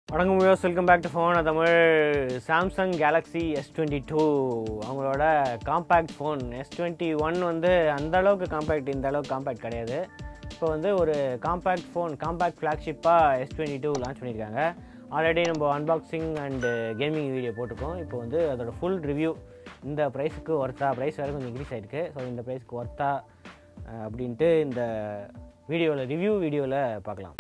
வணக்கம் views welcome back to phone Tamil Samsung Galaxy S twenty two அவங்களோட compact phone S twenty one வந்து அந்த அளவுக்கு காம்பேக்ட் இந்த அளவுக்கு காம்பேக்ட் கிடையாது இப்போ வந்து ஒரு காம்பேக்ட் ஃபோன் காம்பேக்ட் ஃப்ளாக்ஷிப்பாக எஸ் டுவெண்ட்டி டூ லான்ச் பண்ணியிருக்காங்க ஆல்ரெடி நம்ம அன்பாக்சிங் அண்டு கேமிங் வீடியோ போட்டிருக்கோம் இப்போ வந்து அதோட ஃபுல் ரிவ்யூ இந்த ப்ரைஸுக்கு ஒர்த்தா ப்ரைஸ் வேறு கொஞ்சம் இன்க்ரீஸ் ஆகிருக்கு ஸோ இந்த ப்ரைஸ்க்கு ஒர்த்தா அஹ், அப்படின்ட்டு இந்த வீடியோவில் ரிவ்யூ வீடியோவில் பார்க்கலாம்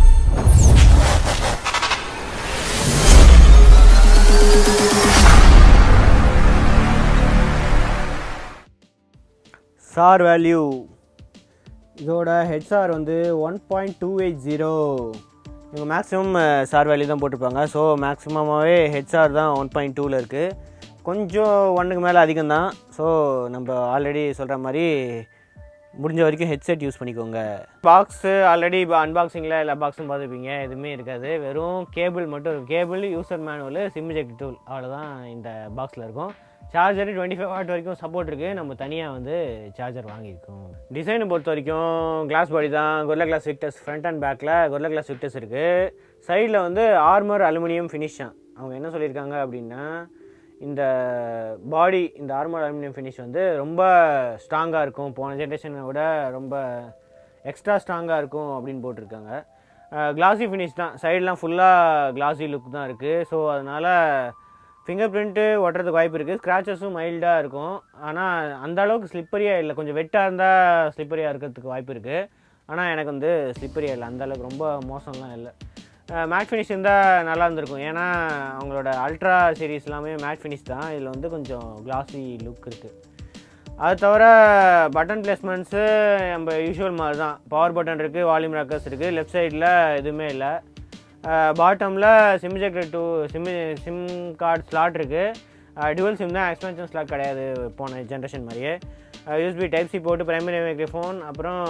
சார் வேல்யூ இதோட ஹெச்ஆர் வந்து one point two eight zero இவங்க மேக்ஸிமம் சார் வேல்யூ தான் போட்டிருப்பாங்க ஸோ மேக்ஸிமமாகவே ஹெச்ஆர் தான் ஒன் பாயிண்ட் டூவில் இருக்குது கொஞ்சம் ஒன்றுக்கு மேலே அதிகம் தான் ஸோ நம்ம ஆல்ரெடி சொல்கிற மாதிரி முடிஞ்ச வரைக்கும் ஹெட்செட் யூஸ் பண்ணிக்கோங்க பாக்ஸு ஆல்ரெடி இப்போ அன்பாக்சிங்கில் எல்லா பாக்ஸும் பார்த்துருப்பீங்க எதுவுமே இருக்காது வெறும் கேபிள் மட்டும் இருக்கும் cable user manual SIM eject tool அவ்வளோதான் இந்த பாக்ஸில் இருக்கும் சார்ஜர் டுவெண்ட்டி ஃபைவ் வாட் வரைக்கும் சப்போர்ட் இருக்குது நம்ம தனியாக வந்து சார்ஜர் வாங்கியிருக்கோம் டிசைனை பொறுத்த வரைக்கும் கிளாஸ் பாடி தான் Gorilla glass Victus front and பேக்கில் கொர்லா கிளாஸ் விக்டர்ஸ் இருக்குது சைடில் வந்து ஆர்மர் அலுமினியம் ஃபினிஷ் தான் அவங்க என்ன சொல்லியிருக்காங்க அப்படின்னா இந்த பாடி இந்த ஆர்மர் அலுமினியம் ஃபினிஷ் வந்து ரொம்ப ஸ்ட்ராங்காக இருக்கும் போன ஜென்ரேஷனை விட ரொம்ப எக்ஸ்ட்ரா ஸ்ட்ராங்காக இருக்கும் அப்படின்னு போட்டிருக்காங்க கிளாசி ஃபினிஷ் தான் சைடெலாம் ஃபுல்லாக கிளாசி லுக் தான் இருக்குது ஸோ அதனால் ஃபிங்கர் பிரிண்ட்டு ஒட்டுறதுக்கு வாய்ப்பு இருக்குது ஸ்க்ராச்சஸும் மைல்டாக இருக்கும் ஆனால் அந்த அளவுக்கு ஸ்லிப்பரியாக இல்லை கொஞ்சம் வெட்டாக இருந்தால் ஸ்லிப்பரியாக இருக்கிறதுக்கு வாய்ப்பு இருக்குது ஆனால் எனக்கு வந்து ஸ்லிப்பரியாக இல்லை அந்த அளவுக்கு ரொம்ப மோசம்லாம் இல்லை மேட் ஃபினிஷ் இருந்தால் நல்லா இருந்திருக்கும் ஏன்னா அவங்களோட அல்ட்ரா சீரிஸ் எல்லாமே மேட் ஃபினிஷ் தான் இதில் வந்து கொஞ்சம் கிளாஸி லுக் இருக்குது அது தவிர பட்டன் பிளேஸ்மெண்ட்ஸு நம்ம யூஷுவல் மாதிரி தான் பவர் பட்டன் இருக்குது வால்யூம் ராக்கர்ஸ் இருக்குது லெஃப்ட் சைடில் எதுவுமே இல்லை பாட்டமில் SIM ejector two SIM SIM card slot இருக்குது டுவல் சிம் தான் எக்ஸ்பென்ஷன் ஸ்லாட் கிடையாது போன ஜென்ரேஷன் மாதிரியே யூஎஸ்பி டைப் சி போட்டு பிரைமரி மைக்ரோஃபோன் அப்புறம்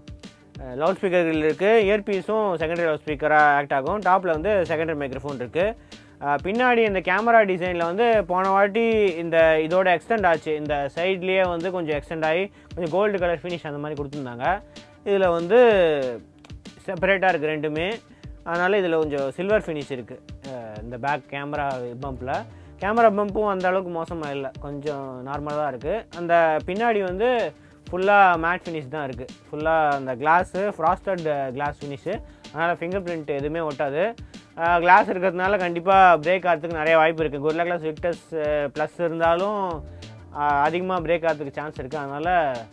லவுட் ஸ்பீக்கர்கள் இருக்குது இயர்பீஸும் செகண்டரி லவுட் ஸ்பீக்கராக ஆக்ட் ஆகும் டாப்பில் வந்து செகண்டரி மைக்ரோஃபோன் இருக்குது பின்னாடி இந்த கேமரா டிசைனில் வந்து போன வாட்டி இந்த இதோட எக்ஸ்டெண்ட் ஆச்சு இந்த சைட்லேயே வந்து கொஞ்சம் எக்ஸ்டெண்ட் ஆகி கொஞ்சம் கோல்டு கலர் ஃபினிஷ் அந்த மாதிரி கொடுத்துருந்தாங்க இதில் வந்து செப்பரேட்டாக இருக்குது ரெண்டுமே அதனால் இதில் கொஞ்சம் சில்வர் ஃபினிஷ் இருக்குது இந்த பேக் கேமரா பம்பில் கேமரா பம்பும் அந்த அளவுக்கு மோசமாக இல்லை கொஞ்சம் நார்மலாக தான் இருக்குது அந்த பின்னாடி வந்து ஃபுல்லாக மேட் ஃபினிஷ் தான் இருக்குது ஃபுல்லாக அந்த கிளாஸு ஃப்ராஸ்டட் கிளாஸ் ஃபினிஷு அதனால் ஃபிங்கர் பிரிண்ட் எதுவுமே ஒட்டாது கிளாஸ் இருக்கிறதுனால கண்டிப்பாக பிரேக் ஆகிறதுக்கு நிறைய வாய்ப்பு இருக்குது குர்லா கிளாஸ் விக்டர்ஸ் ப்ளஸ் இருந்தாலும் அதிகமாக பிரேக் ஆகிறதுக்கு சான்ஸ் இருக்குது அதனால்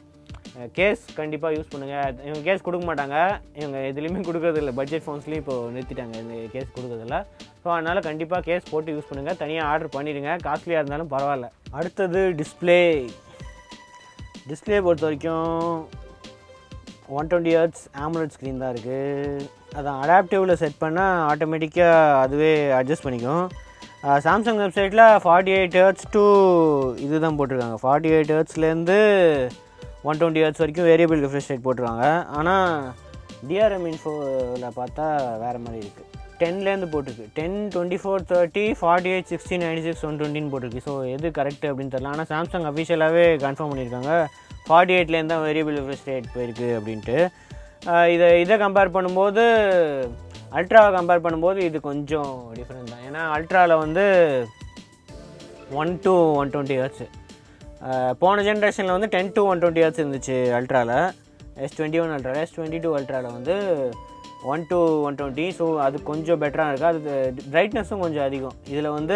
கேஸ் கண்டிப்பாக யூஸ் பண்ணுங்கள் இவங்க கேஸ் கொடுக்க மாட்டாங்க இவங்க எதுலேயுமே கொடுக்கறதில்ல பட்ஜெட் ஃபோன்ஸ்லேயும் இப்போ நிறுத்திட்டாங்க இந்த கேஸ் கொடுக்கறதில்ல ஸோ அதனால் கண்டிப்பாக கேஸ் போட்டு யூஸ் பண்ணுங்கள் தனியாக ஆர்டர் பண்ணிடுங்க காஸ்ட்லியாக இருந்தாலும் பரவாயில்ல அடுத்தது டிஸ்ப்ளே டிஸ்ப்ளே பொறுத்த வரைக்கும் one twenty hertz AMOLED screen தான் இருக்குது அதான் அடாப்டிவில் செட் பண்ணால் ஆட்டோமேட்டிக்காக அதுவே அட்ஜஸ்ட் பண்ணிக்கும் சாம்சங் வெப்சைட்டில் ஃபார்ட்டி எயிட் ஹர்ட்ஸ் டு இது தான் போட்டிருக்காங்க ஃபார்ட்டி எயிட் ஹர்ட்ஸ்லேருந்து ஒன் டுவெண்ட்டி ஹர்ட்ஸ் வரைக்கும் வேரியபிள் ரிஃப்ரெஷ் ரேட் போட்டிருக்காங்க ஆனால் டிஆர்எம் இன்ஃபோவில் பார்த்தா வேறு மாதிரி இருக்குது டென்லேருந்து போட்டிருக்கு ten twenty four thirty forty eight sixty ninety six one டுவெண்ட்டின்னு போட்டிருக்கு ஸோ எது கரெக்ட் அப்படின்னு தெரியல ஆனால் சாம்சங் அஃபிஷியலாகவே கன்ஃபார்ம் பண்ணியிருக்காங்க ஃபார்ட்டி எயிட்லேருந்து தான் வேரியபிள் ரிஃப்ரெஷ் ரேட் போயிருக்கு அப்படின்ட்டு ஆஹ் இதை இதை கம்பேர் பண்ணும்போது அல்ட்ராவை கம்பேர் பண்ணும்போது இது கொஞ்சம் டிஃப்ரெண்ட் தான் ஏன்னா அல்ட்ராவில் வந்து one to one twenty hertz போன ஜென்ரேஷனில் வந்து ten to one twenty hertz இருந்துச்சு அல்ட்ராவில் S twenty one ultra S twenty two அல்ட்ராவில் வந்து one to one twenty so அது கொஞ்சம் பெட்டராக இருக்குது அது பிரைட்னஸும் கொஞ்சம் அதிகம் இதில் வந்து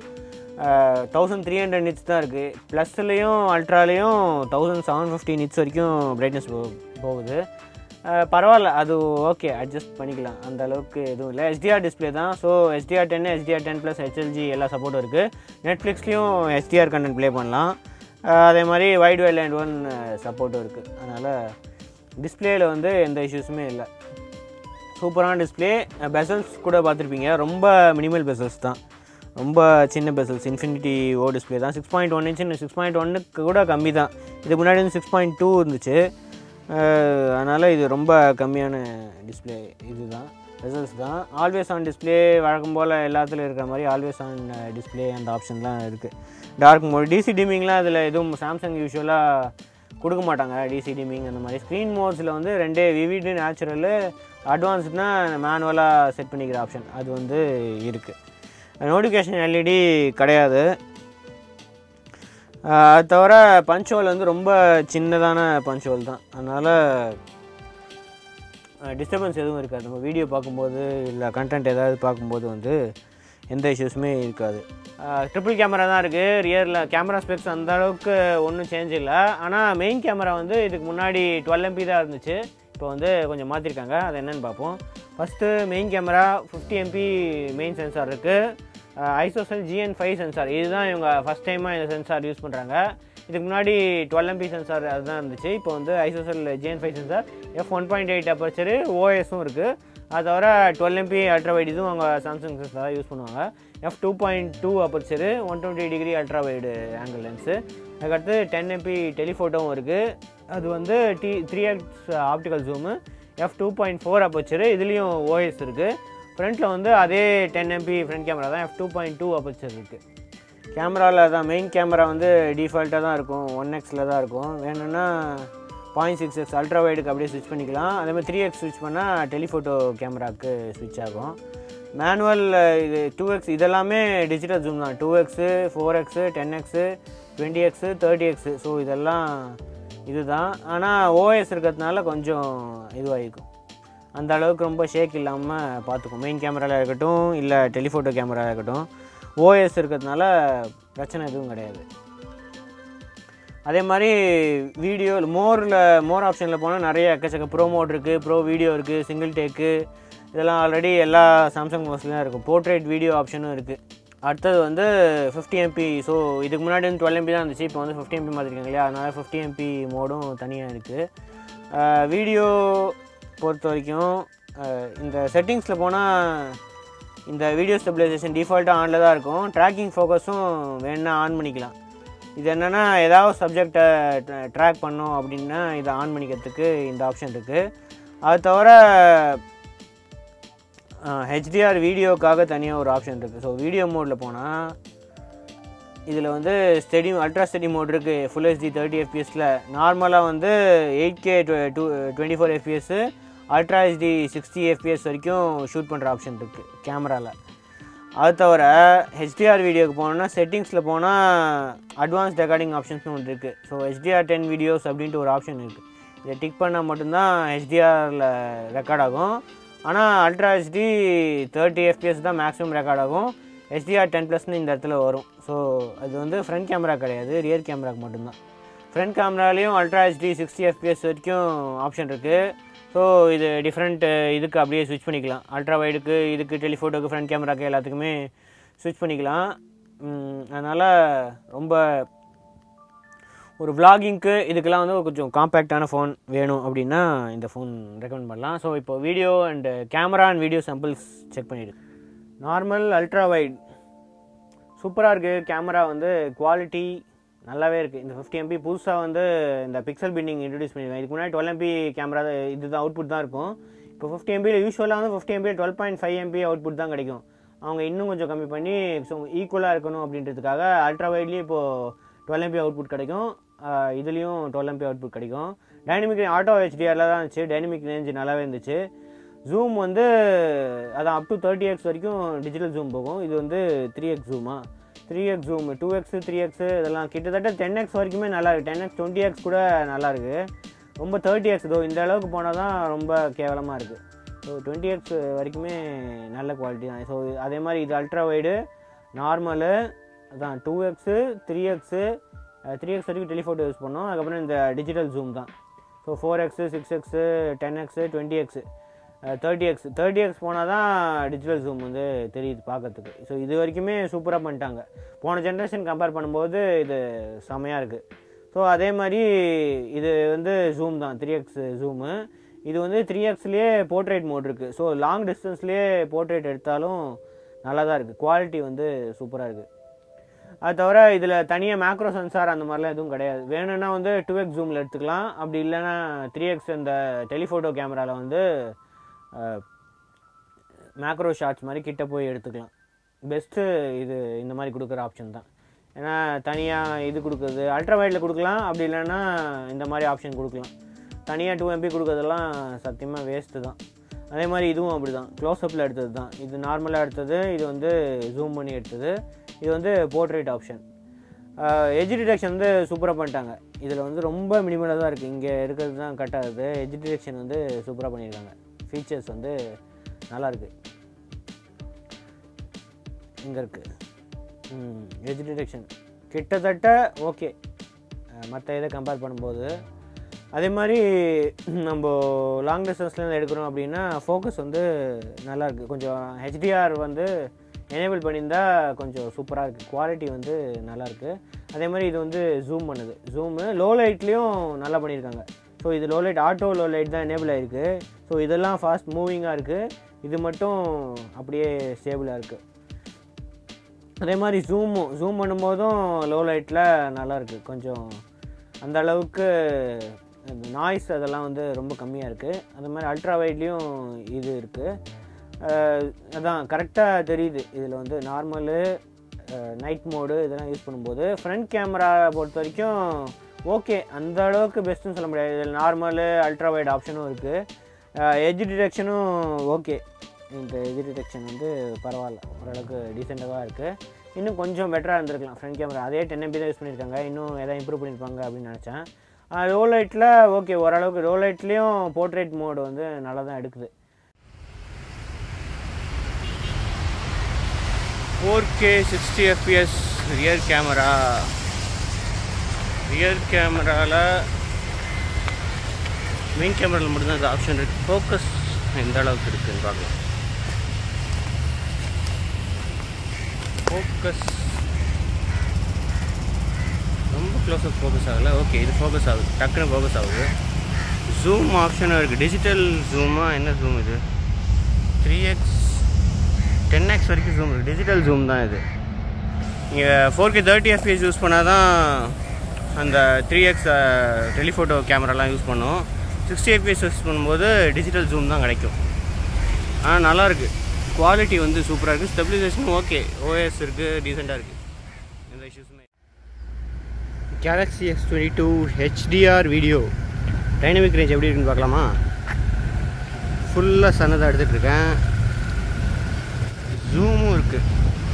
தௌசண்ட் த்ரீ ஹண்ட்ரட் நிட்ஸ் தான் இருக்குது ப்ளஸ்லேயும் அல்ட்ராலேயும் தௌசண்ட் செவன் ஃபிஃப்டி நிட்ஸ் வரைக்கும் பிரைட்னஸ் போகுது அஹ் பரவாயில்ல அது ஓகே அட்ஜஸ்ட் பண்ணிக்கலாம் அந்த அளவுக்கு எதுவும் இல்லை எஸ்டிஆர் டிஸ்பிளே தான் so SDR ten SDR ten plus HLG எல்லா சப்போர்ட்டும் இருக்குது நெட்ஃப்ளிக்ஸ்லேயும் எஸ்டிஆர் கண்டென்ட் ப்ளே பண்ணலாம் அஹ் அதே மாதிரி வைட் வைல் அண்ட் ஒன் சப்போர்ட்டும் இருக்குது அதனால் டிஸ்பிளேயில் வந்து எந்த இஷ்யூஸுமே இல்லை சூப்பரான டிஸ்பிளே பெசல்ஸ் கூட பார்த்துருப்பீங்க ரொம்ப மினிமல் பெசல்ஸ் தான் ரொம்ப சின்ன பெசல்ஸ் இன்ஃபினிட்டி ஓ டிஸ்பிளே தான் six point one inch six point ஒன்னுக்கு கூட கம்மி தான் இதுக்கு முன்னாடி வந்து சிக்ஸ் பாயிண்ட் டூ இருந்துச்சு அதனால் இது ரொம்ப கம்மியான டிஸ்பிளே இது தான் பெசல்ஸ் தான் ஆல்வேஸ் ஆன் டிஸ்பிளே வழக்கம் போல் எல்லாத்துலையும் இருக்கிற மாதிரி ஆல்வேஸ் ஆன் டிஸ்பிளே அந்த ஆப்ஷன்லாம் இருக்குது டார்க் மோட் டிசி டிமிங்லாம் இதில் எதுவும் சாம்சங் யூஸ்வலாக கொடுக்க மாட்டாங்க டிசி டிமிங் அந்த மாதிரி ஸ்க்ரீன் மோட்ஸில் வந்து ரெண்டே விவிடு நேச்சுரலு அட்வான்ஸ்ட்னா மேனுவலாக செட் பண்ணிக்கிற ஆப்ஷன் அது வந்து இருக்குது நோட்டிஃபிகேஷன் எல்இடி கிடையாது ஆஹ் அது தவிர பஞ்ச் ஹோல் வந்து ரொம்ப சின்னதான பஞ்ச் ஹோல் தான் அதனால் டிஸ்டர்பன்ஸ் எதுவும் இருக்காது நம்ம வீடியோ பார்க்கும்போது இல்லை கண்டென்ட் ஏதாவது பார்க்கும்போது வந்து எந்த இஷ்யூஸுமே இருக்காது ட்ரிபிள் கேமரா தான் இருக்குது ரியரில் கேமரா ஸ்பெக்ஸ் அந்த அளவுக்கு ஒன்றும் சேஞ்ச் இல்லை ஆனால் மெயின் கேமரா வந்து இதுக்கு முன்னாடி டுவெல் எம்பி தான் இருந்துச்சு இப்போ வந்து கொஞ்சம் மாற்றிருக்காங்க அது என்னென்னு பார்ப்போம் first main camera fifty MP main sensor இருக்குது ஐசோசெல் ஜிஎன் ஃபைவ் சென்சார் இதுதான் இவங்க ஃபஸ்ட் டைமாக இந்த சென்சார் யூஸ் பண்ணுறாங்க இதுக்கு முன்னாடி டுவெல் எம்பி சென்சார் அதுதான் இருந்துச்சு இப்போ வந்து ISOCELL GN five sensor F one point eight aperture ஓஎஸும் இருக்குது அது தவிர டுவெல் எம்பி அல்ட்ரா வைட் இதுவும் அவங்க சாம்சங் சென்சார் தான் யூஸ் பண்ணுவாங்க F two point two aperture one twenty degree ultra wide angle lens அதுக்கடுத்து டென் எம்பி டெலிஃபோட்டோவும் இருக்குது அது வந்து the three X optical zoom F two point four aperture இதுலேயும் ஓஎஸ் இருக்குது ஃப்ரண்ட்டில் வந்து அதே டென் எம்பி ஃப்ரண்ட் கேமரா தான் F two point two aperture இருக்குது கேமராவில் தான் மெயின் கேமரா வந்து டிஃபால்ட்டாக தான் இருக்கும் ஒன் எக்ஸில் தான் இருக்கும் வேணும்னா பாயிண்ட் சிக்ஸ் எக்ஸ் அல்ட்ரா வைடுக்கு அப்படியே ஸ்விட்ச் பண்ணிக்கலாம் அதே மாதிரி த்ரீ எக்ஸ் ஸ்விட்ச் பண்ணால் டெலிஃபோட்டோ கேமராவுக்கு ஸ்விட்ச் ஆகும் மேனுவல் இது டூ எக்ஸ் இதெல்லாமே டிஜிட்டல் ஜூம் தான் two X four X ten X twenty X thirty X so இதெல்லாம் இதுதான் ஆனால் ஓஎஸ் இருக்கிறதுனால கொஞ்சம் இதுவாகிருக்கும் அந்த அளவுக்கு ரொம்ப ஷேக் இல்லாமல் பார்த்துக்கும் மெயின் கேமராவில் இருக்கட்டும் இல்லை டெலிஃபோட்டோ கேமரா இருக்கட்டும் ஓஎஸ் இருக்கிறதுனால பிரச்சனை எதுவும் கிடையாது அதே மாதிரி வீடியோ மோரில் மோர் ஆப்ஷனில் போனால் நிறைய எக்கச்சக்க ப்ரோ மோட் இருக்குது ப்ரோ வீடியோ இருக்குது சிங்கிள் டேக்கு இதெல்லாம் ஆல்ரெடி எல்லா சாம்சங் மோஸ்ட்லையும் இருக்கும் போர்ட்ரேட் வீடியோ ஆப்ஷனும் இருக்குது அடுத்தது வந்து ஃபிஃப்டி எம்பி ஸோ இதுக்கு முன்னாடி வந்து டுவெல் எம்பி தான் இருந்துச்சு இப்போ வந்து ஃபிஃப்டி எம்பி மாற்றிருக்காங்க இல்லையா அதனால் ஃபிஃப்டி எம்பி மோடும் தனியாக இருக்குது வீடியோ பொறுத்த வரைக்கும் அஹ், இந்த செட்டிங்ஸில் போனால் இந்த வீடியோ ஸ்டெபிலைசேஷன் டிஃபால்ட்டாக ஆனில் தான் இருக்கும் ட்ராக்கிங் ஃபோக்கஸும் வேணால் ஆன் பண்ணிக்கலாம் இது என்னென்னா ஏதாவது சப்ஜெக்டை ட்ராக் பண்ணோம் அப்படின்னா இதை ஆன் பண்ணிக்கிறதுக்கு இந்த ஆப்ஷன் இருக்குது அது தவிர ஹெச்டிஆர் வீடியோக்காக தனியாக ஒரு ஆப்ஷன் இருக்குது ஸோ வீடியோ மோடில் போனால் இதில் வந்து ஸ்டெடி அல்ட்ரா ஸ்டெடி மோட் இருக்குது ஃபுல் ஹெச்டி தேர்ட்டி எஃபிஎஸில் நார்மலாக வந்து eight K to twenty four FPS ultra HD sixty FPS வரைக்கும் ஷூட் பண்ணுற ஆப்ஷன் இருக்குது கேமராவில் அது தவிர ஹெச்டிஆர் வீடியோக்கு போனோம்னா செட்டிங்ஸில் போனால் அட்வான்ஸ் ரெக்கார்டிங் ஆப்ஷன்ஸ்னு ஒன்று இருக்குது ஸோ ஹெச்டிஆர் டென் வீடியோஸ் அப்படின்ட்டு ஒரு ஆப்ஷன் இருக்குது இதை டிக் பண்ணால் மட்டும்தான் ஹெச்டிஆரில் ரெக்கார்ட் ஆகும் ஆனால் அல்ட்ரா ஹெச்டி தேர்ட்டி எஃபிஎஸ் தான் மேக்ஸிமம் ரெக்கார்ட் ஆகும் ஹெச்டிஆர் டென் ப்ளஸ்னு இந்த இடத்துல வரும் ஸோ அது வந்து ஃப்ரண்ட் கேமரா கிடையாது ரியர் கேமராக்கு மட்டும்தான் ஃப்ரண்ட் கேமராலேயும் அல்ட்ரா ஹெச்டி சிக்ஸ்டி எஃபிஎஸ் வரைக்கும் ஆப்ஷன் இருக்குது ஸோ இது டிஃப்ரெண்ட் இதுக்கு அப்படியே ஸ்விட்ச் பண்ணிக்கலாம் அல்ட்ரா வைடுக்கு இதுக்கு டெலிஃபோட்டோக்கு ஃப்ரண்ட் கேமராக்கு எல்லாத்துக்குமே ஸ்விட்ச் பண்ணிக்கலாம் அதனால் ரொம்ப ஒரு vloggingக்கு இதுக்கெல்லாம் வந்து கொஞ்சம் காம்பேக்டான ஃபோன் வேணும் அப்படின்னா இந்த ஃபோன் ரெக்கமெண்ட் பண்ணலாம் ஸோ இப்போ video and camera and video samples check பண்ணிவிடு நார்மல் அல்ட்ரா வைட் சூப்பராக இருக்குது கேமரா வந்து குவாலிட்டி நல்லாவே இருக்குது இந்த ஃபிஃப்டி எம்பி புதுசாக வந்து இந்த பிக்சல் பின்னிங் இன்ட்ரடியூஸ் பண்ணியிருக்காங்க இதுக்கு முன்னாடி டுவெல் எம்பி கேமரா இதுதான் அவுட்புட் தான் இருக்கும் இப்போ ஃபிஃப்டி எம்பியில் யூஸ்வலாக வந்து fifty MP twelve point five MP output தான் கிடைக்கும் அவங்க இன்னும் கொஞ்சம் கம்மி பண்ணி ஸோ ஈக்குவலாக இருக்கணும் அப்படின்றதுக்காக அல்ட்ரா வைட்லேயும் இப்போது டுவெல் எம்பி அவுட்புட் கிடைக்கும் ஆஹ் இதுலேயும் டுவெல் எம்பி அவுட்புட் கிடைக்கும் டைனமிக் ஆட்டோ ஹெச்டிஆரில் தான் இருந்துச்சு டைனமிக் ரேஞ்ச் நல்லாவே இருந்துச்சு ஜூம் வந்து அதான் அப் டு தேர்ட்டி எக்ஸ் வரைக்கும் டிஜிட்டல் ஜூம் போகும் இது வந்து த்ரீ எக்ஸ் ஜூமா three X zoom two X three X இதெல்லாம் கிட்டத்தட்ட டென் எக்ஸ் வரைக்குமே நல்லா இருக்குது டென் எக்ஸ் டுவெண்ட்டி எக்ஸ் கூட நல்லா இருக்குது ரொம்ப தேர்ட்டி எக்ஸ் இதோ இந்த அளவுக்கு போனால் தான் ரொம்ப கேவலமாக இருக்குது ஸோ டுவெண்ட்டி எக்ஸ் வரைக்குமே நல்ல குவாலிட்டி தான் ஸோ அதே மாதிரி இது அல்ட்ரா வைடு நார்மலு அதான் two X three X three X வரைக்கும் டெலிஃபோட்டோ யூஸ் பண்ணோம் அதுக்கப்புறம் இந்த டிஜிட்டல் ஜூம் தான் so four X six X ten X twenty X thirty X thirty X போனால் தான் டிஜிட்டல் ஜூம் வந்து தெரியுது பார்க்கறதுக்கு ஸோ இது வரைக்குமே சூப்பராக பண்ணிட்டாங்க போன ஜென்ரேஷன் கம்பேர் பண்ணும்போது இது செமையாக இருக்குது ஸோ அதே மாதிரி இது வந்து ஜூம் தான் த்ரீ எக்ஸ் ஜூமு இது வந்து த்ரீ எக்ஸ்லேயே போர்ட்ரேட் மோட் இருக்குது ஸோ லாங் டிஸ்டன்ஸ்லேயே போர்ட்ரேட் எடுத்தாலும் நல்லா தான் இருக்குது குவாலிட்டி வந்து சூப்பராக இருக்குது அது தவிர இதில் தனியாக மேக்ரோ சென்சார் அந்த மாதிரிலாம் எதுவும் கிடையாது வேணும்னா வந்து டூ எக்ஸ் ஜூமில் எடுத்துக்கலாம் அப்படி இல்லைன்னா த்ரீ எக்ஸ் இந்த டெலிஃபோட்டோ கேமராவில் வந்து மேக்ரோ ஷாட்ஸ் மாதிரி கிட்ட போய் எடுத்துக்கலாம் பெஸ்ட்டு இது இந்த மாதிரி கொடுக்குற ஆப்ஷன் தான் ஏன்னா தனியாக இது கொடுக்குறது அல்ட்ரா வைடில் கொடுக்கலாம் அப்படி இல்லைன்னா இந்த மாதிரி ஆப்ஷன் கொடுக்கலாம் தனியாக டூ எம்பி கொடுக்கறதெல்லாம் சத்தியமாக வேஸ்ட்டு தான் அதே மாதிரி இதுவும் அப்படி தான் க்ளோஸ்அப்பில் எடுத்தது தான் இது நார்மலாக எடுத்தது இது வந்து ஜூம் பண்ணி எடுத்தது இது வந்து போர்ட்ரேட் ஆப்ஷன் எஜ் டிடெக்ஷன் வந்து சூப்பராக பண்ணிட்டாங்க இதில் வந்து ரொம்ப மினிமலாக தான் இருக்குது இங்கே இருக்கிறது தான் கட் ஆகுது எஜ் டிடெக்ஷன் வந்து சூப்பராக பண்ணியிருக்காங்க ஃபீச்சர்ஸ் வந்து நல்லாயிருக்கு இங்கே இருக்குது எஜ் டிடெக்ஷன் கிட்டத்தட்ட ஓகே மற்ற இதை கம்பேர் பண்ணும்போது அதே மாதிரி நம்ம லாங் டிஸ்டன்ஸ்லேருந்து எடுக்கிறோம் அப்படின்னா ஃபோக்கஸ் வந்து நல்லாயிருக்கு கொஞ்சம் ஹெச்டிஆர் வந்து எனேபிள் பண்ணியிருந்தா கொஞ்சம் சூப்பராக இருக்குது குவாலிட்டி வந்து நல்லாயிருக்கு அதே மாதிரி இது வந்து ஜூம் பண்ணுது ஜூமு லோ லைட்லேயும் நல்லா பண்ணியிருக்காங்க ஸோ இது low light auto low light தான் எனேபிள் ஆகிருக்கு ஸோ இதெல்லாம் ஃபாஸ்ட் மூவிங்காக இருக்குது இது மட்டும் அப்படியே ஸ்டேபிளாக இருக்குது அதே மாதிரி ஜூமும் ஜூம் பண்ணும்போதும் லோ லைட்டில் நல்லாயிருக்கு கொஞ்சம் அந்த அளவுக்கு நாய்ஸ் அதெல்லாம் வந்து ரொம்ப கம்மியாக இருக்குது அந்த மாதிரி அல்ட்ரா வைட்லேயும் இது இருக்குது அதான் கரெக்டாக தெரியுது இதில் வந்து நார்மலு நைட் மோடு இதெல்லாம் யூஸ் பண்ணும்போது ஃப்ரண்ட் கேமரா பொறுத்த வரைக்கும் ஓகே அந்த அளவுக்கு பெஸ்ட்டுன்னு சொல்ல முடியாது இதில் நார்மலு அல்ட்ரா வைட் ஆப்ஷனும் இருக்குது எஜ் டிடெக்ஷனும் ஓகே இந்த எஜ் டிடெக்ஷன் வந்து பரவாயில்ல ஓரளவுக்கு டீசெண்டாக தான் இருக்குது இன்னும் கொஞ்சம் பெட்டராக இருந்திருக்கலாம் ஃப்ரண்ட் கேமரா அதே டென் எம்பி தான் யூஸ் பண்ணியிருக்காங்க இன்னும் எதாவது இம்ப்ரூவ் பண்ணியிருப்பாங்க அப்படின்னு நினச்சேன் லோ லைட்டில் ஓகே ஓரளவுக்கு லோ லைட்லேயும் போர்ட்ரேட் மோடு வந்து நல்லா தான் எடுக்குது four K sixty FPS rear camera rear கேமராவில் மெயின் கேமராவில் மட்டும்தான் இந்த ஆப்ஷன் இருக்குது ஃபோக்கஸ் எந்த அளவுக்கு இருக்குதுன்னு பார்க்கலாம் ஃபோக்கஸ் ரொம்ப க்ளோஸாக ஃபோக்கஸ் ஆகலை ஓகே இது ஃபோக்கஸ் ஆகுது டக்குன்னு ஃபோக்கஸ் ஆகுது ஜூம் ஆப்ஷனும் இருக்குது டிஜிட்டல் ஜூமா என்ன ஜூம் இது த்ரீ எக்ஸ் டென் எக்ஸ் வரைக்கும் ஜூம் இருக்குது டிஜிட்டல் ஜூம் தான் இது நீங்கள் four K thirty FPS use பண்ணால் தான் அந்த த்ரீ எக்ஸ் டெலிஃபோட்டோ கேமராலாம் யூஸ் பண்ணோம் சிக்ஸ்டி எஃபிஎஸ் யூஸ் பண்ணும்போது டிஜிட்டல் ஜூம் தான் கிடைக்கும் ஆனால் நல்லாயிருக்கு குவாலிட்டி வந்து சூப்பராக இருக்குது ஸ்டெபிலைசேஷன் ஓகே ஓஎஸ் இருக்குது டீசெண்டாக இருக்குது எந்த இஷ்யூஸுமே Galaxy X twenty two HDR video dynamic range எப்படி இருக்குன்னு பார்க்கலாமா ஃபுல்லாக சன்னதாக எடுத்துகிட்டு இருக்கேன் ஜூமும் இருக்குது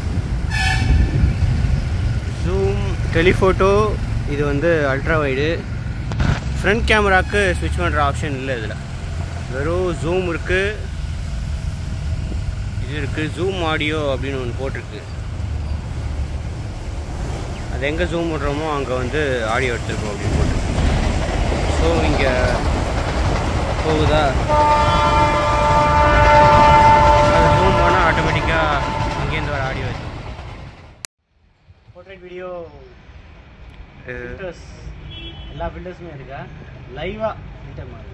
ஜூம் டெலிஃபோட்டோ இது வந்து அல்ட்ரா வைடு ஃப்ரண்ட் கேமராவுக்கு ஸ்விட்ச் பண்ணுற ஆப்ஷன் இல்லை இதில் வெறும் ஜூம் இருக்குது இது இருக்குது ஜூம் ஆடியோ அப்படின்னு ஒன்று போட்டிருக்கு அது எங்கே ஜூம் பண்ணுறோமோ அங்கே வந்து ஆடியோ எடுத்துருக்கோம் அப்படின்னு போட்டிருக்கு ஸோ இங்கே போகுதா அது ஜூம் பண்ணால் ஆட்டோமேட்டிக்காக அங்கேருந்து வர ஆடியோ வச்சு போர்ட்ரேட் வீடியோ ஃபில்டர்ஸ் எல்லா ஃபில்டர்ஸுமே இருக்கா லைவாக ஃபில்டர் மாதிரி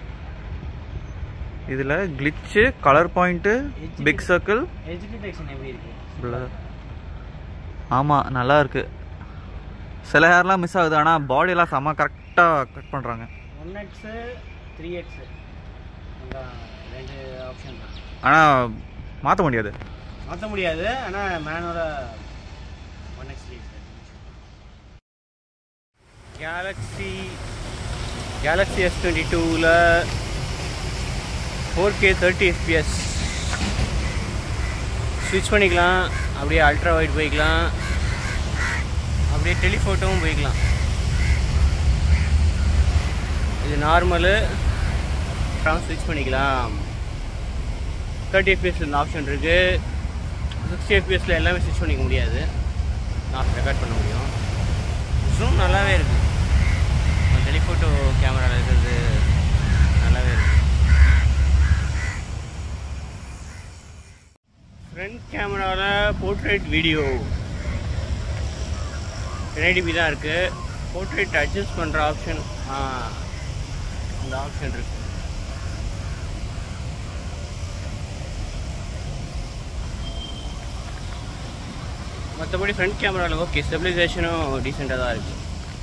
இதில் கிளிச்சு colour point pick circle edge detection எப்படி இருக்குது ஆமாம் நல்லா இருக்கு சில ஹேர்லாம் மிஸ் ஆகுது ஆனால் பாடியெல்லாம் செம்ம கரெக்டாக கட் பண்ணுறாங்க ஒன் எக்ஸு த்ரீ எக்ஸு ரெண்டு ஆப்ஷன் தான் ஆனால் மாற்ற முடியாது மாற்ற முடியாது ஆனால் மேனுவலாக one X three Galaxy Galaxy S twenty டூவில் ஃபோர் கே தேர்ட்டி எஃபிஎஸ் ஸ்விட்ச் பண்ணிக்கலாம் அப்படியே அல்ட்ரா வைட் போய்க்கலாம் அப்படியே டெலிஃபோட்டோவும் போய்க்கலாம் இது நார்மலு அப்புறம் ஸ்விட்ச் பண்ணிக்கலாம் தேர்ட்டி எஃபிஎஸ் இந்த ஆப்ஷன் இருக்குது சிக்ஸ்டி எஃபிஎஸில் எல்லாமே ஸ்விட்ச் பண்ணிக்க முடியாது நான் ரெக்கார்ட் பண்ண முடியும் ஜூம் நல்லாவே இருக்குது டெலிஃபோட்டோ கேமராவில் இருக்கிறது நல்லாவே இருக்குது ஃப்ரண்ட் கேமராவில் போர்ட்ரேட் வீடியோ என்ஐடிபி தான் இருக்குது போர்ட்ரேட் அட்ஜஸ்ட் பண்ணுற ஆப்ஷன் அந்த ஆப்ஷன் இருக்குது மற்றபடி ஃப்ரண்ட் கேமராவில் ஓகே ஸ்டெபிலைசேஷனும் டீசெண்டாக தான் இருக்குது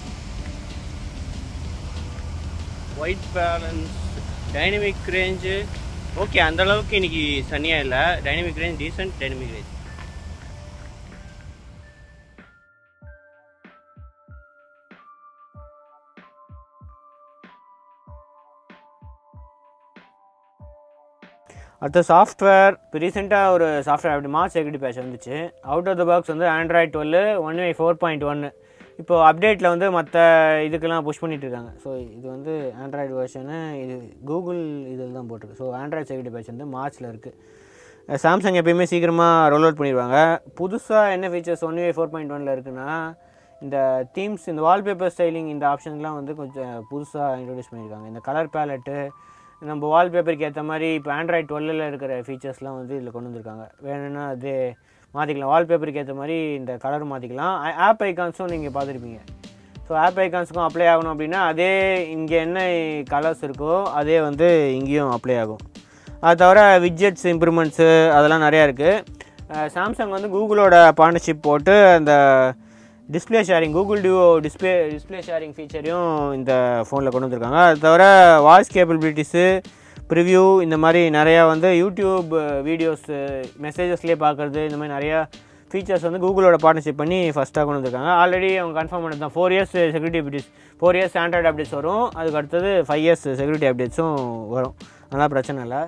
white balance dynamic range okay அந்த அளவுக்கு இன்னைக்கு சனியாக இல்லை dynamic range decent dynamic range அடுத்த சாஃப்ட்வேர் இப்போ ரீசெண்டாக ஒரு சாஃப்ட்வேர் அப்படி மார்ச் செக்யூரிட்டி பேட்ச் வந்துச்சு அவுட் ஆஃப் த பாக்ஸ் வந்து Android twelve one UI four point ஒன்று இப்போ அப்டேட்டில் வந்து மற்ற இதுக்கெல்லாம் புஷ் பண்ணிட்டு இருக்காங்க ஸோ இது வந்து ஆண்ட்ராய்டு வெர்ஷனு இது கூகுள் இதில் தான் போட்டிருக்கு ஸோ ஆண்ட்ராய்ட் செக்யூரிட்டி பேட்ச் வந்து மார்ச்சில் இருக்குது சாம்சங் எப்பயுமே சீக்கிரமாக ரோல் அவுட் பண்ணிடுவாங்க புதுசாக என்ன features one way four point ஒனில் இருக்குன்னா இந்த தீம்ஸ் இந்த வால்பேப்பர் ஸ்டைலிங் இந்த ஆப்ஷன்ஸ்லாம் வந்து கொஞ்சம் புதுசாக இன்ட்ரடியூஸ் பண்ணியிருக்காங்க இந்த கலர் பேலட்டு நம்ம வால்பேப்பருக்கு ஏற்ற மாதிரி இப்போ ஆண்ட்ராய்ட் டுவெல்லில் இருக்கிற ஃபீச்சர்ஸ்லாம் வந்து இதில் கொண்டு வந்திருக்காங்க வேணும்னா அது மாற்றிக்கலாம் வால்பேப்பருக்கு ஏற்ற மாதிரி இந்த கலர் மாற்றிக்கலாம் ஆப் ஐகான்ஸும் நீங்கள் பார்த்துருப்பீங்க ஸோ ஆப் ஐகான்ஸுக்கும் அப்ளை ஆகணும் அப்படின்னா அதே இங்கே என்ன கலர்ஸ் இருக்கோ அதே வந்து இங்கேயும் அப்ளை ஆகும் அது தவிர விட்ஜெட்ஸ் இம்ப்ரூவ்மெண்ட்ஸு அதெல்லாம் நிறையா இருக்குது சாம்சங் வந்து கூகுளோட பார்ட்னர்ஷிப் போட்டு அந்த display sharing Google Duo display display sharing ஃபீச்சரையும் இந்த ஃபோனில் கொண்டு வந்திருக்காங்க அது தவிர வாய்ஸ் கேபிலிட்டிஸு ப்ரிவ்யூ இந்த மாதிரி நிறையா வந்து யூடியூப் வீடியோஸு மெசேஜஸ்லேயே பார்க்குறது இந்த மாதிரி நிறையா ஃபீச்சர்ஸ் வந்து கூகுளோட பார்ட்னர்ஷிப் பண்ணி ஃபஸ்ட்டாக கொண்டு வந்திருக்காங்க ஆல்ரெடி அவங்க கன்ஃபார்ம் பண்ணது தான் four years security updates four years Android updates வரும் அதுக்கு அடுத்தது ஃபைவ் இயர்ஸ் செக்யூரிட்டி அப்டேட்ஸும் வரும் அதெல்லாம் பிரச்சனை இல்லை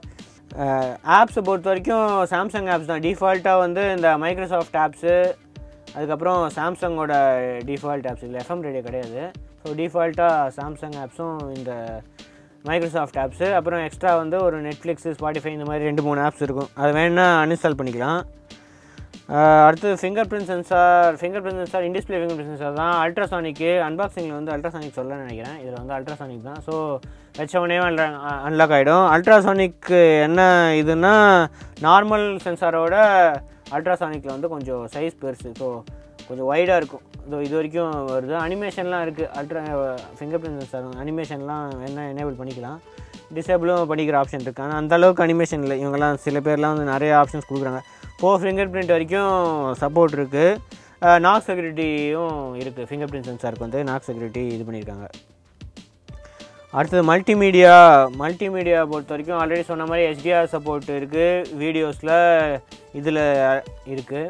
ஆப்ஸை பொறுத்த வரைக்கும் சாம்சங் ஆப்ஸ் தான் டிஃபால்ட்டாக வந்து இந்த மைக்ரோசாஃப்ட் ஆப்ஸு அதுக்கப்புறம் சாம்சங்கோட டிஃபால்ட் ஆப்ஸ் இல்லை எஃப்எம் ரேடியோ கிடையாது ஸோ டிஃபால்ட்டாக சாம்சங் ஆப்ஸும் இந்த மைக்ரோசாஃப்ட் ஆப்ஸு அப்புறம் எக்ஸ்ட்ரா வந்து ஒரு நெட்ஃப்ளிக்ஸு ஸ்பாட்டிஃபை இந்த மாதிரி ரெண்டு மூணு ஆப்ஸ் இருக்கும் அது வேணுன்னா அன்இன்ஸ்டால் பண்ணிக்கலாம் ஆஹ் அடுத்து fingerprint sensor fingerprint sensor in display fingerprint sensor தான் அல்ட்ராசானிக்கு அன்பாக்சிங்கில் வந்து அல்ட்ராசானிக் சொல்ல நினைக்கிறேன் இதில் வந்து அல்ட்ராசானிக் தான் ஸோ வச்சவனே அன்லாக் ஆகிடும் அல்ட்ராசானிக் என்ன இதுன்னா நார்மல் சென்சாரோட அல்ட்ராசானிக்கில் வந்து கொஞ்சம் சைஸ் பெருசு ஸோ கொஞ்சம் வைடாக இருக்கும் இதோ இது வரைக்கும் வருது அனிமேஷன்லாம் இருக்குது அல்ட்ரா ஃபிங்கர் பிரிண்ட் சென்சார் அனிமேஷன்லாம் என்ன எனேபிள் பண்ணிக்கலாம் டிசேபிளும் பண்ணிக்கிற ஆப்ஷன் இருக்குது ஆனால் அந்த அளவுக்கு அனிமேஷன் இல்லை இவங்கெல்லாம் சில பேர்லாம் வந்து நிறைய ஆப்ஷன்ஸ் கொடுக்குறாங்க ஃபோர் ஃபிங்கர் பிரிண்ட் வரைக்கும் சப்போர்ட் இருக்குது நாக் செக்யூரிட்டியும் இருக்குது ஃபிங்கர் பிரிண்ட் சென்சாருக்கு வந்து நாக் செக்யூரிட்டி இது பண்ணியிருக்காங்க அடுத்தது மல்டிமீடியா மல்டிமீடியா பொறுத்த வரைக்கும் ஆல்ரெடி சொன்ன மாதிரி HDR சப்போர்ட் இருக்குது வீடியோஸில் இதில் இருக்குது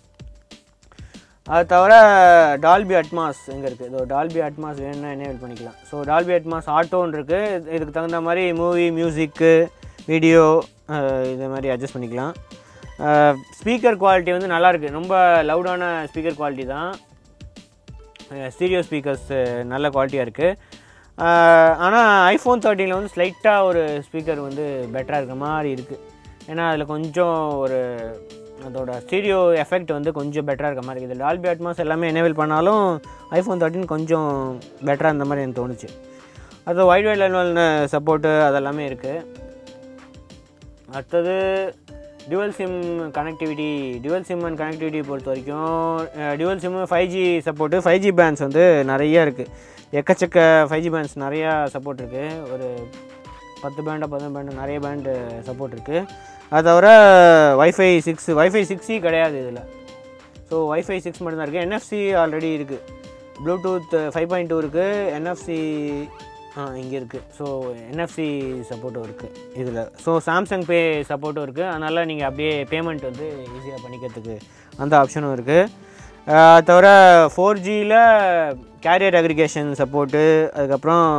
அது தவிர டால்பி அட்மாஸ் எங்கே இருக்குது இதோ டால்பி அட்மாஸ் வேணும்னா எனேபிள் பண்ணிக்கலாம் ஸோ டால்பி அட்மாஸ் ஆட்டோன்னு இருக்குது இதுக்கு தகுந்த மாதிரி மூவி மியூசிக்கு வீடியோ இது மாதிரி அட்ஜஸ்ட் பண்ணிக்கலாம் ஸ்பீக்கர் குவாலிட்டி வந்து நல்லாயிருக்கு ரொம்ப லவுடான ஸ்பீக்கர் குவாலிட்டி தான் ஸ்டீரியோ ஸ்பீக்கர்ஸ் நல்ல குவாலிட்டியாக இருக்குது ஆனால் ஐஃபோன் தேர்ட்டினில் வந்து ஸ்லைட்டாக ஒரு ஸ்பீக்கர் வந்து பெட்டராக இருக்க மாதிரி இருக்குது ஏன்னா அதில் கொஞ்சம் ஒரு அதோட ஸ்டீரியோ எஃபெக்ட் வந்து கொஞ்சம் பெட்டராக இருக்க மாதிரி இருக்குது டால்பி அட்மாஸ் எல்லாமே எனேபிள் பண்ணாலும் ஐஃபோன் தேர்ட்டின் கொஞ்சம் பெட்டராக இருந்த மாதிரி எனக்கு தோணுச்சு அது வைட் வைட் லெவல் சப்போர்ட்டு அதெல்லாமே இருக்குது அடுத்தது dual SIM connectivity dual SIM and connectivity பொறுத்த வரைக்கும் dual SIM five G support five G bands வந்து நிறைய இருக்குது எக்கச்சக்க ஃபைவ் ஜி பேண்ட்ஸ் நிறையா சப்போர்ட் இருக்குது ஒரு பத்து பேண்டா பதினொன்று பேண்டு நிறைய பேண்டு சப்போர்ட் இருக்குது அது தவிர வைஃபை சிக்ஸ் வைஃபை சிக்ஸி கிடையாது இதில் ஸோ வைஃபை சிக்ஸ் மட்டும்தான் இருக்குது என்எஃப்சி ஆல்ரெடி இருக்குது ப்ளூடூத் ஃபைவ் பாயிண்ட் டூ இருக்குது என்எஃப்சி ஆ இங்கே இருக்குது ஸோ என்எஃப்சி சப்போர்ட்டும் இருக்குது இதில் ஸோ சாம்சங் பே சப்போர்ட்டும் இருக்குது அதனால் நீங்கள் அப்படியே பேமெண்ட் வந்து ஈஸியாக பண்ணிக்கிறதுக்கு அந்த ஆப்ஷனும் இருக்குது அது தவிர ஃபோர் ஜியில் கேரியர் அக்ரிகேஷன் சப்போர்ட்டு அதுக்கப்புறம்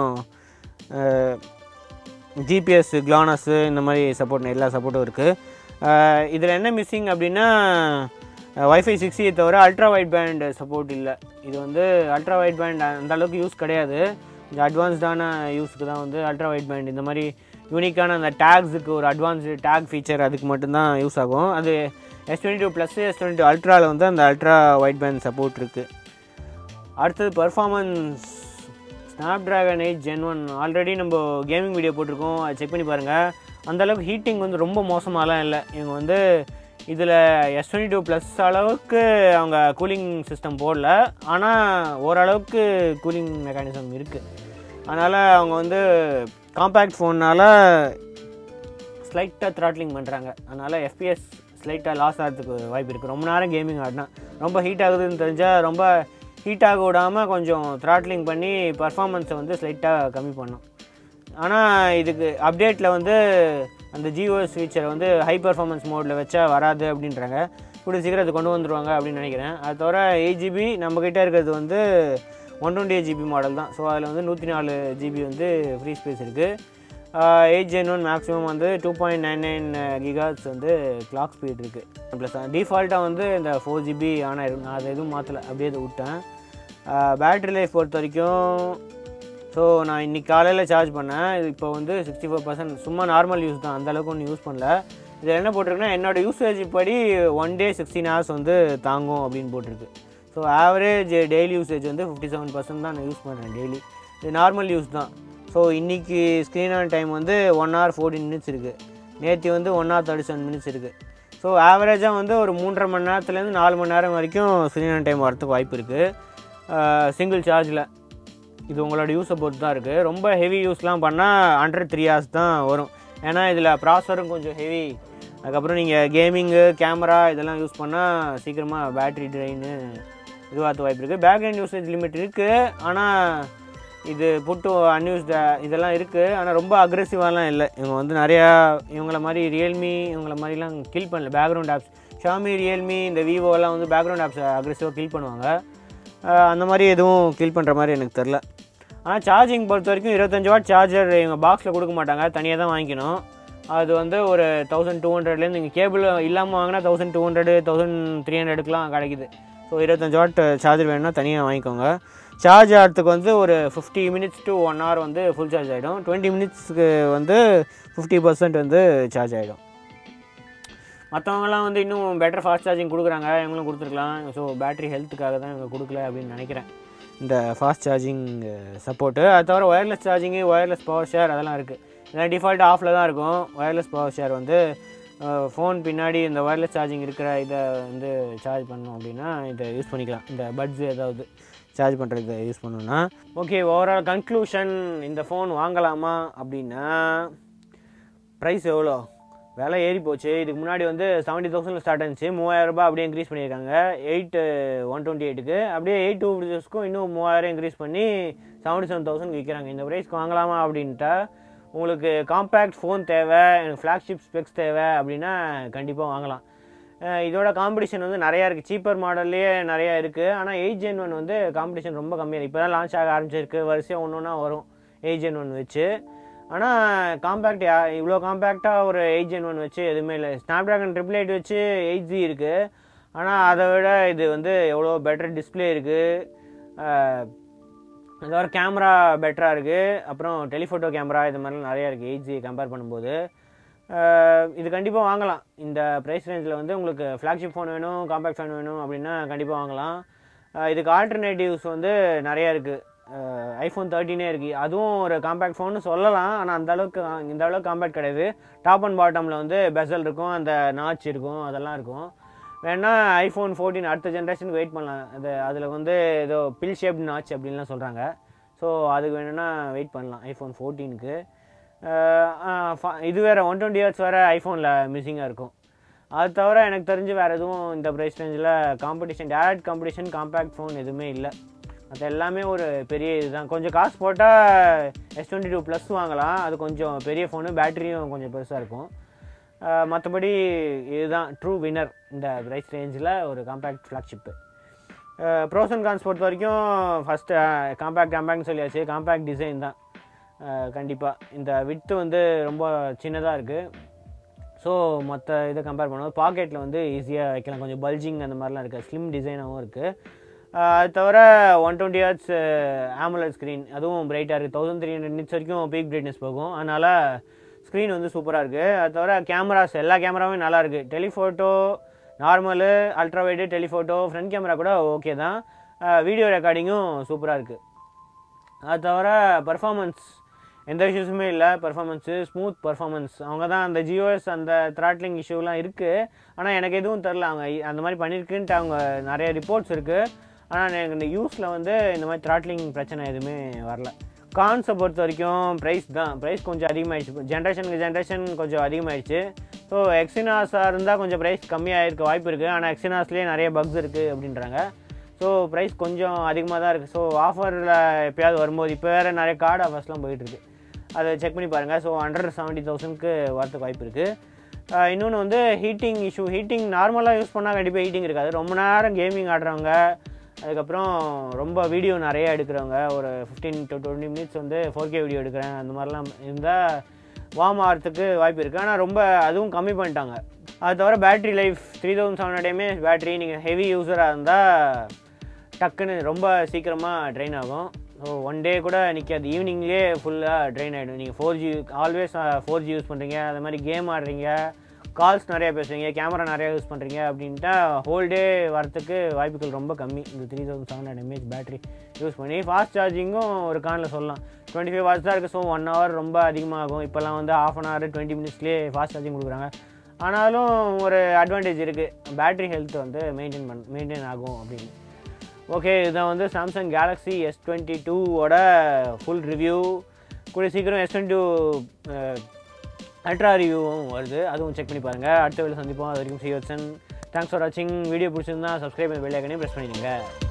ஜிபிஎஸ் கிளானஸு இந்த மாதிரி சப்போர்ட் எல்லா சப்போர்ட்டும் இருக்குது இதில் என்ன மிஸ்ஸிங் அப்படின்னா வைஃபை சிக்ஸியை தவிர அல்ட்ரா வைட் பேண்ட் சப்போர்ட் இல்லை இது வந்து அல்ட்ரா வைட் பேண்ட் அந்த அளவுக்கு யூஸ் கிடையாது இந்த அட்வான்ஸ்டான யூஸுக்கு தான் வந்து அல்ட்ரா வைட் பேண்ட் இந்த மாதிரி யூனிக்கான அந்த டேக்ஸுக்கு ஒரு அட்வான்ஸ்டு டேக் ஃபீச்சர் அதுக்கு மட்டும்தான் யூஸ் ஆகும் அது S twenty two plus S twenty two அல்ட்ராவில் வந்து அந்த அல்ட்ரா வைட் பேண்ட் சப்போர்ட் இருக்குது அடுத்தது performance Snapdragon eight gen one already நம்ம கேமிங் வீடியோ போட்டிருக்கோம் அதை செக் பண்ணி பாருங்கள் அந்தளவுக்கு ஹீட்டிங் வந்து ரொம்ப மோசமாலாம் இல்லை இவங்க வந்து இதில் எஸ் டுவெண்ட்டி டூ ப்ளஸ் அளவுக்கு அவங்க கூலிங் சிஸ்டம் போடல ஆனால் ஓரளவுக்கு கூலிங் மெக்கானிசம் இருக்குது அதனால் அவங்க வந்து காம்பேக்ட் ஃபோன்னால் ஸ்லைட்டாக த்ராட்லிங் பண்ணுறாங்க அதனால் எஃபிஎஸ் ஸ்லைட்டாக லாஸ் ஆகிறதுக்கு வாய்ப்பு இருக்குது ரொம்ப நேரம் கேமிங் ஆடினா ரொம்ப ஹீட் ஆகுதுன்னு தெரிஞ்சால் ரொம்ப ஹீட் ஆக விடாமல் கொஞ்சம் த்ராட்லிங் பண்ணி பர்ஃபார்மன்ஸை வந்து ஸ்லைட்டாக கம்மி பண்ணும் ஆனால் இதுக்கு அப்டேட்டில் வந்து அந்த ஜிஓஎஸ் ஃபீச்சரை வந்து ஹை பர்ஃபார்மன்ஸ் மோடில் வச்சா வராது அப்படின்றாங்க கூடிய சீக்கிரம் அது கொண்டு வந்துருவாங்க அப்படின்னு நினைக்கிறேன் அது தவிர எயிட் ஜிபி நம்மக்கிட்ட இருக்கிறது வந்து one twenty eight GB model தான் ஸோ அதில் வந்து நூற்றி நாலு ஜிபி வந்து ஃப்ரீ ஸ்பேஸ் இருக்குது எயிட் ஜென் ஒன் மேக்ஸிமம் வந்து two point nine nine gigahertz வந்து கிளாக் ஸ்பீட் இருக்குது ப்ளஸ் டிஃபால்ட்டாக வந்து இந்த ஃபோர் ஜிபி ஆன் ஆயிரும் நான் அதை எதுவும் மாற்றலை அப்படியே அதை விட்டேன் பேட்ரி லைஃப் பொறுத்த வரைக்கும் ஸோ நான் இன்னைக்கு காலையில் சார்ஜ் பண்ணேன் இது இப்போ வந்து சிக்ஸ்டி ஃபோர் பர்சன்ட் சும்மா நார்மல் யூஸ் தான் அந்தளவுக்கு ஒன்றும் யூஸ் பண்ணல இதில் என்ன போட்டிருக்குன்னா என்னோடய யூசேஜ் படி ஒன் டே சிக்ஸ்டீன் ஹவர்ஸ் வந்து தாங்கும் அப்படின்னு போட்டிருக்கு ஸோ ஆவரேஜ் டெய்லி யூசேஜ் வந்து ஃபிஃப்டி செவன் பர்சன்ட் தான் நான் யூஸ் பண்ணுறேன் டெய்லி இது நார்மல் யூஸ் தான் ஸோ இன்றைக்கி ஸ்க்ரீன் ஆன் டைம் வந்து ஒன் ஹவர் ஃபோர்டீன் மினிட்ஸ் இருக்குது நேற்று வந்து one hour thirty seven minutes இருக்குது ஸோ ஆவரேஜாக வந்து ஒரு மூன்றரை மணி நேரத்துலேருந்து நாலு மணி நேரம் வரைக்கும் ஸ்க்ரீன் ஆன் டைம் வரத்துக்கு வாய்ப்பு இருக்குது சிங்கிள் சார்ஜில் இது உங்களோட யூஸை பொறுத்து தான் இருக்குது ரொம்ப ஹெவி யூஸ்லாம் பண்ணால் ஹண்ட்ரட் த்ரீ ஹவர்ஸ் தான் வரும் ஏன்னா இதில் ப்ராசரும் கொஞ்சம் ஹெவி அதுக்கப்புறம் நீங்கள் கேமிங்கு கேமரா இதெல்லாம் யூஸ் பண்ணால் சீக்கிரமாக பேட்ரி ட்ரெயின் இதுவாக வாய்ப்பு இருக்குது பேக்ரவுண்ட் யூசேஜ் லிமிட் இருக்குது ஆனால் இது புட்டு அன்யூஸ்ட இதெல்லாம் இருக்குது ஆனால் ரொம்ப அக்ரெசிவாலாம் இல்லை இவங்க வந்து நிறையா இவங்கள மாதிரி ரியல்மி இவங்கள மாதிரிலாம் கில் பண்ணல பேக்ரவுண்ட் ஆப்ஸ் ஷாமி ரியல்மி இந்த விவோலாம் வந்து பேக்ரவுண்ட் ஆப்ஸை அக்ரெசிவாக கில் பண்ணுவாங்க ஆஹ் அந்த மாதிரி எதுவும் கில் பண்ணுற மாதிரி எனக்கு தெரில ஆனால் சார்ஜிங் பொறுத்த வரைக்கும் இருபத்தஞ்சி வாட் சார்ஜர் இவங்க பாக்ஸில் கொடுக்க மாட்டாங்க தனியாக தான் வாங்கிக்கணும் அது வந்து ஒரு தௌசண்ட் டூ ஹண்ட்ரட்லேருந்து நீங்கள் கேபிள் இல்லாமல் வாங்கினா thousand two hundred thousand three ஹண்ட்ரடுக்குலாம் கிடைக்குது ஸோ இருபத்தஞ்சி வாட் சார்ஜர் வேணும்னா தனியாக வாங்கிக்கோங்க சார்ஜ் ஆகிறதுக்கு வந்து ஒரு fifty minutes to one hour வந்து ஃபுல் சார்ஜ் ஆகிடும் டுவெண்ட்டி மினிட்ஸ்க்கு வந்து ஃபிஃப்டி பர்சன்ட் வந்து சார்ஜ் ஆகிடும் மற்றவங்கலாம் வந்து இன்னும் பெட்டர் ஃபாஸ்ட் சார்ஜிங் கொடுக்குறாங்க இவங்களும் கொடுத்துருக்கலாம் ஸோ பேட்டரி ஹெல்த்துக்காக தான் இவங்க கொடுக்கல அப்படின்னு நினைக்கிறேன் இந்த ஃபாஸ்ட் சார்ஜிங் சப்போர்ட்டு அது தவிர wireless charging wireless power share அதெல்லாம் இருக்குது இதெல்லாம் டிஃபால்ட் ஆஃபில் தான் இருக்கும் ஒயர்லெஸ் பவர் ஷேர் வந்து ஃபோன் பின்னாடி இந்த ஒயர்லெஸ் சார்ஜிங் இருக்கிற இதை வந்து சார்ஜ் பண்ணோம் அப்படின்னா இதை யூஸ் பண்ணிக்கலாம் இந்த பட்ஸ் ஏதாவது சார்ஜ் பண்ணுறதுக்கு யூஸ் பண்ணணும்னா ஓகே ஓவரால் கன்க்ளூஷன் இந்த ஃபோன் வாங்கலாமா அப்படின்னா ப்ரைஸ் எவ்வளோ விலை ஏறி போச்சு இதுக்கு முன்னாடி வந்து செவன்ட்டி தௌசண்டில் ஸ்டார்ட் ஆச்சு மூவாயிரம் ரூபாய் அப்படியே இன்க்ரீஸ் பண்ணியிருக்காங்க எயிட் ஒன் டுவெண்ட்டி எயிட்டுக்கு அப்படியே எயிட் டூ ருபீஸ்க்கும் இன்னும் மூவாயிரம் இன்க்ரீஸ் பண்ணி செவன்ட்டி செவன் தௌசண்ட் விற்கிறாங்க இந்த ப்ரைஸ்க்கு வாங்கலாமா அப்படின்ட்டா உங்களுக்கு காம்பேக்ட் ஃபோன் தேவை எனக்கு ஃப்ளாக்ஷிப் ஸ்பெக்ஸ் தேவை அப்படின்னா கண்டிப்பாக வாங்கலாம் அஹ் இதோட காம்படிஷன் வந்து நிறையா இருக்குது சீப்பர் மாடல்லையே நிறையா இருக்குது ஆனால் எயிட் ஜென் ஒன் வந்து காம்படிஷன் ரொம்ப கம்மியாக இப்போ தான் லான்ச் ஆக ஆரம்பிச்சிருக்கு வரிசையாக ஒன்று ஒன்றா வரும் எயிட் ஜென் ஒன் வச்சு ஆனால் காம்பேக்ட் இவ்வளோ காம்பேக்டாக ஒரு எயிட் ஜென் ஒன் வச்சு எதுவுமே இல்லை ஸ்னாப் ட்ராகன் ட்ரிபிள் எயிட் வச்சு எயிட் ஜி இருக்குது ஆனால் அதை விட இது வந்து எவ்வளோ பெட்டர் டிஸ்பிளே இருக்குது அதோட கேமரா பெட்டராக இருக்குது அப்புறம் டெலிஃபோட்டோ கேமரா இது மாதிரிலாம் நிறையா இருக்குது எயிட் ஜி கம்பேர் பண்ணும்போது அஹ் இது கண்டிப்பாக வாங்கலாம் இந்த ப்ரைஸ் ரேஞ்சில் வந்து உங்களுக்கு ஃப்ளாக்ஷிப் ஃபோன் வேணும் காம்பேக்ட் ஃபோன் வேணும் அப்படின்னா கண்டிப்பாக வாங்கலாம் அஹ் இதுக்கு ஆல்டர்னேட்டிவ்ஸ் வந்து நிறையா இருக்குது ஐஃபோன் தேர்ட்டினே இருக்குது அதுவும் ஒரு காம்பேக்ட் ஃபோன்னு சொல்லலாம் ஆனால் அந்த அளவுக்கு இந்த அளவுக்கு காம்பேக்ட் கிடையாது டாப் அண்ட் பாட்டமில் வந்து பெசல் இருக்கும் அந்த நாச் இருக்கும் அதெல்லாம் இருக்கும் வேணா ஐஃபோன் ஃபோர்டீன் அடுத்த ஜென்ரேஷனுக்கு வெயிட் பண்ணலாம் அது அதில் வந்து ஏதோ பில் ஷேப் நாச் அப்படின்லாம் சொல்கிறாங்க ஸோ அதுக்கு வேணும்னா வெயிட் பண்ணலாம் ஐஃபோன் ஃபோர்டீனுக்கு இது வேறு ஒன் டுவெண்ட்டி இயர்ஸ் வேறு ஐஃபோனில் மிஸ்ஸிங்காக இருக்கும் அது தவிர எனக்கு தெரிஞ்சு வேறு எதுவும் இந்த ப்ரைஸ் ரேஞ்சில் competition direct competition compact phone எதுவுமே இல்லை அது எல்லாமே ஒரு பெரிய இதுதான் கொஞ்சம் காசு போட்டால் எஸ் டுவெண்ட்டி டூ ப்ளஸ் வாங்கலாம் அது கொஞ்சம் பெரிய ஃபோனு பேட்டரியும் கொஞ்சம் பெருசாக இருக்கும் மற்றபடி இதுதான் ட்ரூ வின்னர் இந்த ப்ரைஸ் ரேஞ்சில் ஒரு compact flagship pros and cons பொறுத்த வரைக்கும் ஃபஸ்ட்டு காம்பேக்ட் காம்பேக்ட்னு சொல்லியாச்சு காம்பேக்ட் டிசைன் தான் கண்டிப்பாக இந்த வித்து வந்து ரொம்ப சின்னதாக இருக்குது ஸோ மற்ற இதை கம்பேர் பண்ணும்போது பாக்கெட்டில் வந்து ஈஸியாக வைக்கலாம் கொஞ்சம் பல்ஜிங் அந்த மாதிரிலாம் இருக்குது ஸ்லிம் டிசைனாகவும் இருக்குது அது தவிர one twenty hertz AMOLED screen அதுவும் பிரைட்டாக இருக்குது தௌசண்ட் த்ரீ ஹண்ட்ரட் நிட்ஸ் வரைக்கும் பீக் பிரைட்னஸ் போகும் அதனால் ஸ்க்ரீன் வந்து சூப்பராக இருக்குது அது தவிர கேமராஸ் எல்லா கேமராவுமே நல்லா இருக்குது telephoto normal ultra wide telephoto front camera கூட ஓகே தான் வீடியோ ரெக்கார்டிங்கும் சூப்பராக இருக்குது அது தவிர பர்ஃபாமன்ஸ் எந்த இஷ்யூஸுமே இல்லை பர்ஃபாமன்ஸு ஸ்மூத் பர்ஃபாமன்ஸ் அவங்க தான் அந்த ஜியோஎஸ் அந்த த்ராட்லிங் இஷ்யூலாம் இருக்குது ஆனால் எனக்கு எதுவும் தெரில அவங்க இ- அந்த மாதிரி பண்ணியிருக்குன்ட்டு அவங்க நிறைய ரிப்போர்ட்ஸ் இருக்குது ஆனால் எனக்கு இந்த யூஸில் வந்து இந்த மாதிரி த்ராட்லிங் பிரச்சனை எதுவுமே வரல கான்ஸை பொறுத்த வரைக்கும் ப்ரைஸ் தான் ப்ரைஸ் கொஞ்சம் அதிகமாகிடுச்சு ஜென்ரேஷனுக்கு ஜென்ரேஷன் கொஞ்சம் அதிகமாகிடுச்சு ஸோ எக்ஸினாஸாக இருந்தால் கொஞ்சம் ப்ரைஸ் கம்மியாக இருக்க வாய்ப்பு இருக்குது ஆனால் எக்ஸினாஸ்லேயே நிறைய பக்ஸ் இருக்குது அப்படின்றாங்க ஸோ ப்ரைஸ் கொஞ்சம் அதிகமாக தான் இருக்குது ஸோ ஆஃபரில் எப்பயாவது வரும்போது இப்போ வேறு நிறைய கார்டு ஆஃபர்ஸ்லாம் போயிட்டுருக்கு அதை செக் பண்ணி பாருங்கள் ஸோ ஹண்ட்ரட் செவன்ட்டி தௌசண்ட்க்கு வரதுக்கு வாய்ப்பு இருக்குது இன்னொன்று வந்து ஹீட்டிங் இஷ்யூ ஹீட்டிங் நார்மலாக யூஸ் பண்ணால் கண்டிப்பாக ஹீட்டிங் இருக்காது ரொம்ப நேரம் கேமிங் ஆடுறவங்க அதுக்கப்புறம் ரொம்ப வீடியோ நிறைய எடுக்கிறவங்க ஒரு ஃபிஃப்டீன் டு டுவெண்ட்டி மினிட்ஸ் வந்து ஃபோர் கே வீடியோ எடுக்கிறேன் அந்த மாதிரிலாம் இருந்தால் வார்ம் ஆகிறதுக்கு வாய்ப்பு இருக்குது ஆனால் ரொம்ப அதுவும் கம்மி பண்ணிட்டாங்க அது தவிர battery life three thousand seven hundred mAh battery நீங்கள் ஹெவி யூஸராக இருந்தால் டக்குன்னு ரொம்ப சீக்கிரமாக ட்ரெயின் ஆகும் ஸோ ஒன் டே கூட நிற்காது ஈவினிங்லேயே ஃபுல்லாக ட்ரெயின் ஆகிடும் நீங்கள் four G always four G use பண்ணுறீங்க அது மாதிரி கேம் ஆடுறீங்க கால்ஸ் நிறையா பேசுவீங்க கேமரா நிறையா யூஸ் பண்ணுறீங்க அப்படின்ட்டா ஹோல் டே வரத்துக்கு வாய்ப்புகள் ரொம்ப கம்மி இந்த three thousand seven hundred mAh battery use பண்ணி ஃபாஸ்ட் சார்ஜிங்கும் ஒரு கானில் சொல்லலாம் டுவெண்ட்டி ஃபைவ் ஹவர்ஸ் தான் இருக்குது ஸோ ஒன் ஹவர் ரொம்ப அதிகமாகும் இப்போல்லாம் வந்து ஆஃப் அன் ஹவர் டுவெண்ட்டி மினிட்ஸ்லேயே ஃபாஸ்ட் சார்ஜிங் கொடுக்குறாங்க ஆனாலும் ஒரு அட்வான்டேஜ் இருக்குது பேட்டரி ஹெல்த் வந்து மெயின்டைன் பண் மெயின்டைன் ஆகும் அப்படின்னு ஓகே இதான் வந்து சாம்சங் கேலக்ஸி எஸ் டுவெண்ட்டி டூவோட ஃபுல் ரிவ்யூ கூடிய சீக்கிரம் எஸ் டுவெண்ட்டி டூ அல்ட்ரா ரிவ்யூவும் வருது அதுவும் செக் பண்ணி பாருங்கள் அடுத்த வேலை சந்திப்போம் அது வரைக்கும் சி வச்சன் தேங்க்ஸ் ஃபார் வாட்சிங் வீடியோ பிடிச்சிருந்தா சப்ஸ்கிரைப் பண்ணி பெல் ஐக்கனையும் ப்ரெஸ் பண்ணிடுங்க